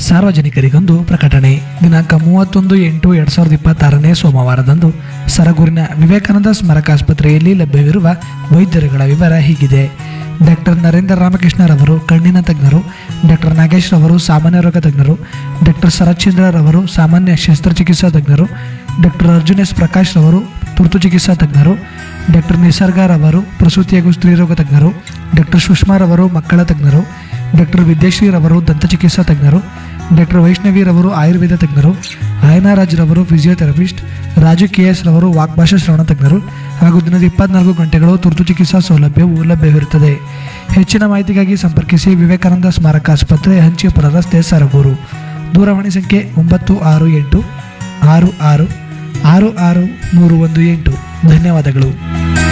ಸಾರ್ವಜನಿಕರಿಗೊಂದು ಪ್ರಕಟಣೆ ದಿನಾಂಕ ಮೂವತ್ತೊಂದು ಎಂಟು ಎರಡ್ ಸಾವಿರದ ಇಪ್ಪತ್ತಾರನೇ ಸೋಮವಾರದಂದು ಸರಗೂರಿನ ವಿವೇಕಾನಂದ ಸ್ಮಾರಕಾಸ್ಪತ್ರೆಯಲ್ಲಿ ಲಭ್ಯವಿರುವ ವೈದ್ಯರುಗಳ ವಿವರ ಹೀಗಿದೆ ಡಾಕ್ಟರ್ ನರೇಂದ್ರ ರಾಮಕೃಷ್ಣರವರು ಕಣ್ಣಿನ ತಜ್ಞರು ಡಾಕ್ಟರ್ ನಾಗೇಶ್ ರವರು ಸಾಮಾನ್ಯ ರೋಗ ತಜ್ಞರು ಡಾಕ್ಟರ್ ಶರತ್ಚಂದ್ರ ರವರು ಸಾಮಾನ್ಯ ಶಸ್ತ್ರಚಿಕಿತ್ಸಾ ತಜ್ಞರು ಡಾಕ್ಟರ್ ಅರ್ಜುನ್ ಎಸ್ ಪ್ರಕಾಶ್ ರವರು ತುರ್ತು ಚಿಕಿತ್ಸಾ ತಜ್ಞರು ಡಾಕ್ಟರ್ ನಿಸರ್ಗ ರವರು ಪ್ರಸೂತಿ ಹಾಗೂ ಸ್ತ್ರೀರೋಗ ತಜ್ಞರು ಡಾಕ್ಟರ್ ಸುಷ್ಮಾ ರವರು ಮಕ್ಕಳ ತಜ್ಞರು ಡಾಕ್ಟರ್ ವಿದ್ಯಾಶ್ರೀ ರವರು ದಂತಚಿಕಿತ್ಸಾ ತಜ್ಞರು ಡಾಕ್ಟರ್ ವೈಷ್ಣವಿ ರವರು ಆಯುರ್ವೇದ ತಜ್ಞರು ಆಯನರಾಜ್ ರವರು ಫಿಸಿಯೋಥೆರಪಿಸ್ಟ್ ರಾಜು ಕೆ ಎಸ್ ರವರು ವಾಗ್ಭಾಷಾ ಶ್ರವಣ ತಜ್ಞರು ಹಾಗೂ ದಿನದ ಇಪ್ಪತ್ನಾಲ್ಕು ಗಂಟೆಗಳು ತುರ್ತು ಚಿಕಿತ್ಸಾ ಸೌಲಭ್ಯವು ಲಭ್ಯವಿರುತ್ತದೆ ಹೆಚ್ಚಿನ ಮಾಹಿತಿಗಾಗಿ ಸಂಪರ್ಕಿಸಿ ವಿವೇಕಾನಂದ ಸ್ಮಾರಕ ಆಸ್ಪತ್ರೆ ಹಂಚಿಪುರ ರಸ್ತೆ ಸರಗೂರು ದೂರವಾಣಿ ಸಂಖ್ಯೆ ಒಂಬತ್ತು ಆರು ಎಂಟು ಆರು ಆರು ಆರು ಆರು ಮೂರು ಒಂದು ಎಂಟು ಧನ್ಯವಾದಗಳು